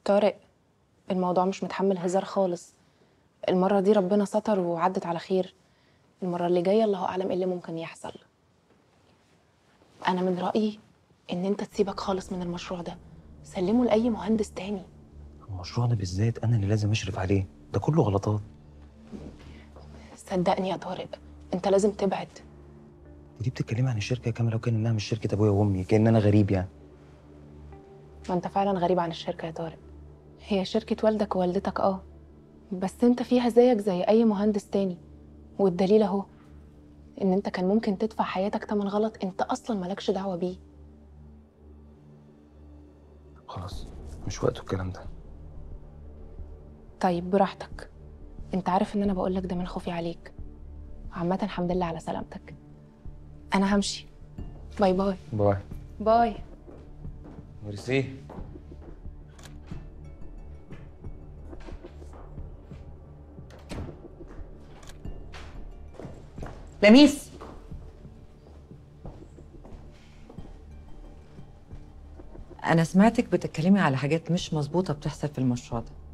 طارق الموضوع مش متحمل هزار خالص المرة دي ربنا ستر وعدت على خير المرة اللي جاية الله أعلم إيه اللي ممكن يحصل أنا من رأيي إن أنت تسيبك خالص من المشروع ده سلمه لأي مهندس تاني المشروع ده بالذات انا اللي لازم اشرف عليه ده كله غلطات صدقني يا طارق أنت لازم تبعد ودي بتتكلمي عن الشركه كامله لو كان انها مش شركه ابويا وامي كان انا غريب يعني ما أنت فعلا غريب عن الشركة يا طارق هي شركة والدك ووالدتك اه بس أنت فيها زيك زي أي مهندس تاني والدليل أهو إن أنت كان ممكن تدفع حياتك تمن غلط أنت أصلا مالكش دعوة بيه خلاص مش وقته الكلام ده طيب براحتك انت عارف ان انا بقولك ده من خوفي عليك عامة الحمد لله على سلامتك انا همشي باي باي باي باي ميرسي لميس أنا سمعتك بتتكلمي على حاجات مش مظبوطة بتحصل في المشروع ده